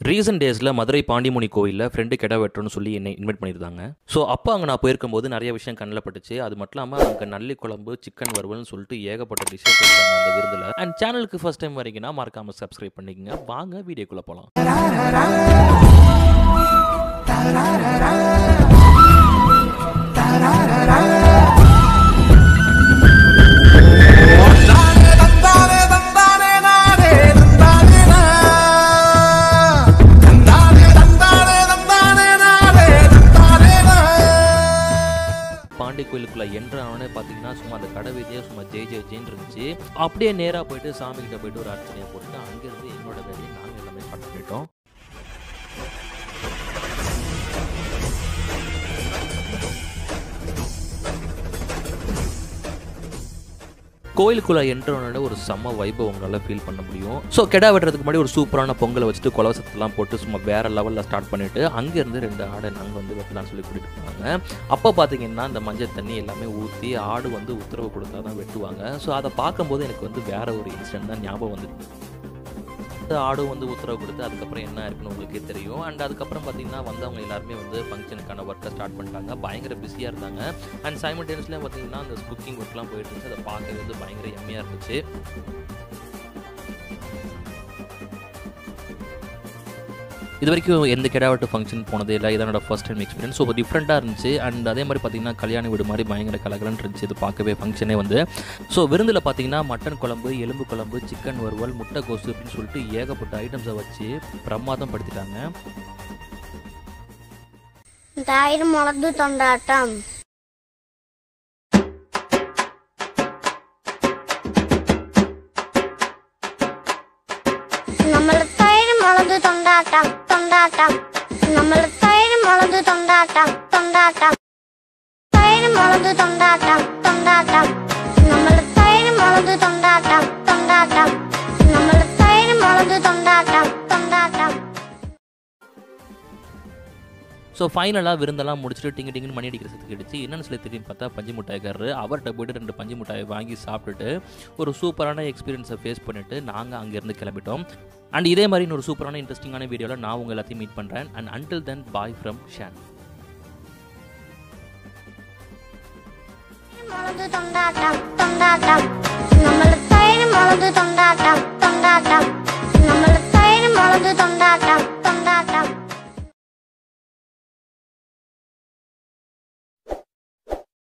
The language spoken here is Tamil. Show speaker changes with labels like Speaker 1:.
Speaker 1: ரீசெண்ட் டேஸில் மதுரை பாண்டிமுனி கோயிலில் ஃப்ரெண்டு கெட வெட்டுறோன்னு சொல்லி என்னை இன்வைட் பண்ணியிருந்தாங்க ஸோ அப்போ அங்கே நான் போயிருக்கும்போது நிறைய விஷயம் கண்ணில் பட்டுச்சு அது மட்டும் இல்லாமல் அங்கே நல்லி குழம்பு சிக்கன் வறுவல்னு சொல்லிட்டு ஏகப்பட்ட டிஷ்ஷஸ் இருக்காங்க அந்த விருந்தில் அண்ட் சேனலுக்கு ஃபஸ்ட் டைம் வரீங்கன்னா மறக்காமல் சப்ஸ்கிரைப் பண்ணிக்கங்க வாங்க வீடியோக்குள்ளே போகலாம்
Speaker 2: தந்தானே தந்தானே நானே தந்தானே நா. தந்தானே தந்தானே தந்தானே நானே தந்தானே நா.
Speaker 1: பாண்டி கோயிலுக்குள்ள என்ட்ரானே பார்த்தீங்கன்னா சும்மா அந்த கடை வீதியே சும்மா ஜெய் ஜெய் ஜெயின் இருந்துச்சு அப்படியே நேராக போயிட்டு சாமி கிட்ட போயிட்டு ஒரு அர்ச்சனையை போட்டு அங்கேருந்து என்னோட வேலையை நாங்கள் எல்லாமே ஸ்டார்ட் பண்ணிட்டோம் கோயிலுக்குள்ள என்ட்ரோனோட ஒரு செம்ம வைபை உங்களால் ஃபீல் பண்ண முடியும் ஸோ கெடா வெட்டுறதுக்கு முன்னாடி ஒரு சூப்பரான பொங்கலை வச்சுட்டு குலவசத்தெல்லாம் போட்டு சும்மா வேற லெவலில் ஸ்டார்ட் பண்ணிட்டு அங்கேருந்து ரெண்டு ஆடை நாங்கள் வந்து வெட்டலாம்னு சொல்லி கூட்டிட்டு போனாங்க அப்போ பார்த்தீங்கன்னா இந்த மஞ்சள் தண்ணி எல்லாமே ஊற்றி ஆடு வந்து உத்தரவு கொடுத்தா தான் வெட்டுவாங்க ஸோ அதை பார்க்கும்போது எனக்கு வந்து வேற ஒரு இன்சிடென்ட் தான் ஞாபகம் வந்து ஆடும் வந்து உத்தரவு கொடுத்து அதுக்கப்புறம் என்ன இருக்குன்னு உங்களுக்கே தெரியும் அண்ட் அதுக்கப்புறம் பார்த்தீங்கன்னா வந்தவங்க எல்லாருமே வந்து ஃபங்க்ஷனுக்கான ஒர்க்கை ஸ்டார்ட் பண்ணிட்டாங்க பயங்கர பிஸியாக இருந்தாங்க அண்ட் சைமல்டேனியஸ்லேயே பார்த்தீங்கன்னா அந்த குக்கிங் ஒர்க்லாம் போயிட்டு இருந்துச்சு அதை பார்க்கறது வந்து பயங்கர எம்மியாக இருந்துச்சு இது வரைக்கும் எந்த கெடாவட்டு ஃபங்க்ஷன் போனதே இல்லை இதனோட ஃபர்ஸ்ட் டைம் எக்ஸ்பீரியன்ஸ் ஸோ டிஃப்ரெண்ட்டாக இருந்துச்சு அண்ட் அதே மாதிரி பார்த்தீங்கன்னா கல்யாண வீடு மாதிரி பயங்கர கலகலன்னு இருந்துச்சு இது பார்க்கவே ஃபங்க்ஷனே வந்து ஸோ விருந்தில் பார்த்தீங்கன்னா மட்டன் குழம்பு எலும்பு குழம்பு சிக்கன் வறுவல் முட்டை கோசு அப்படின்னு சொல்லிட்டு ஏகப்பட்ட ஐட்டம்ஸை வச்சு பிரமாதம் படுத்திட்டாங்க
Speaker 3: தயிர் முளது தொண்டாட்டம் നമ്മള് തൈര് മുളക് തൊണ്ടാട്ടം തൊണ്ടാട്ടം നമ്മള് തൈര് മുളക് തൊണ്ടാട്ടം തൊണ്ടാട്ടം തൈര് മുളക് തൊണ്ടാട്ടം തൊണ്ടാട്ടം നമ്മള് തൈര് മുളക് തൊണ്ടാട്ടം തൊണ്ടാട്ടം നമ്മള് തൈര് മുളക് തൊണ്ടാട്ടം തൊണ്ടാട്ടം
Speaker 1: ஸோ ஃபைனலாக விருந்தெல்லாம் முடிச்சுட்டு டிங்கு டிங்குன்னு மணி அடிக்கிற சத்துக்கு அடிச்சு என்னன்னு சொல்லி திரும்பி பார்த்தா பஞ்சு மிட்டாய்க்காரரு அவர்கிட்ட போயிட்டு ரெண்டு பஞ்சு மிட்டாயை வாங்கி சாப்பிட்டுட்டு ஒரு சூப்பரான எக்ஸ்பீரியன்ஸை ஃபேஸ் பண்ணிவிட்டு நாங்கள் அங்கேருந்து கிளம்பிட்டோம் அண்ட் இதே மாதிரி இன்னொரு சூப்பரான இன்ட்ரெஸ்டிங்கான வீடியோவில் நான் உங்கள் எல்லாத்தையும் மீட் பண்ணுறேன் and until then bye from Shan
Speaker 3: മുളക് തൊണ്ടാട്ടം തൊണ്ടാട്ടം നമ്മള് തൈര് മുളക് തൊണ്ടാട്ടം തൊണ്ടാട്ടം നമ്മള് തൈര് മുളക് തൊണ്ടാട്ടം